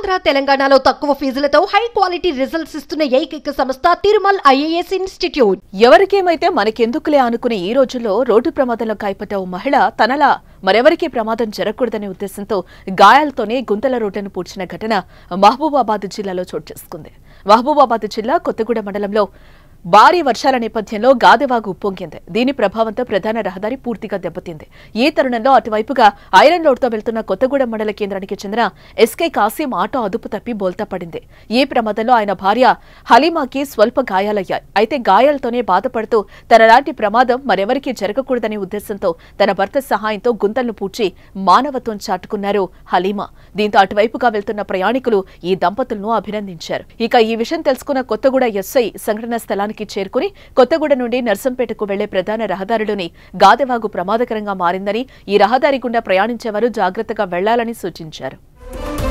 ఆంధ్ర తెలంగాణలో తక్కువ ఫీజులతో high quality results ఇస్తున్న ఏకైక సంస్థ తిరుమల్ ఐఏఎస్ ఇన్స్టిట్యూట్ ఎవరికేమైతే మనకెందుకులే అనుకునే ఈ రోజుల్లో రోడ్డు ప్రమాదంలో కాయపడ్డ ఓ మహిళ తనలా మరెవరికీ ప్రమాదం జరగకూడదనే ఉద్దేశంతో గాయాలతోనే గుంతల రోడ్డును పూడ్చిన ఘటన మహబూబాబాద్ జిల్లాలో చోటు చేసుకుంది మహబూబాబాద్ జిల్లా కొత్తగూడ మండలంలో భారీ వర్షాల నేపథ్యంలో గాదెవాగు ఉప్పొంగింది దీని ప్రభావంతో ప్రధాన రహదారి పూర్తిగా దెబ్బతింది ఈ తరుణంలో అటువైపుగా ఐరన్ రోడ్తో వెళ్తున్న కొత్తగూడెం మండల కేంద్రానికి చెందిన ఎస్కే కాసిం ఆటో అదుపు తప్పి బోల్తా పడింది ఈ ప్రమాదంలో ఆయన భార్య హలీమాకి స్వల్ప గాయాలయ్యాయి అయితే గాయాలతోనే బాధపడుతూ తనలాంటి ప్రమాదం మరెవరికీ జరగకూడదనే ఉద్దేశంతో తన భర్త సహాయంతో గుంతలను పూడ్చి మానవత్వం చాటుకున్నారు హలీమా దీంతో అటువైపుగా వెళ్తున్న ప్రయాణికులు ఈ దంపతులను అభినందించారు ఇక ఈ విషయం తెలుసుకున్న కొత్తగూడ ఎస్ఐ సంఘటన స్థలానికి చేరుకుని కొత్తగూడ నుండి నర్సంపేటకు వెళ్లే ప్రధాన రహదారిలోని గాదెవాగు ప్రమాదకరంగా మారిందని ఈ రహదారి గుండా ప్రయాణించేవారు జాగ్రత్తగా వెళ్లాలని సూచించారు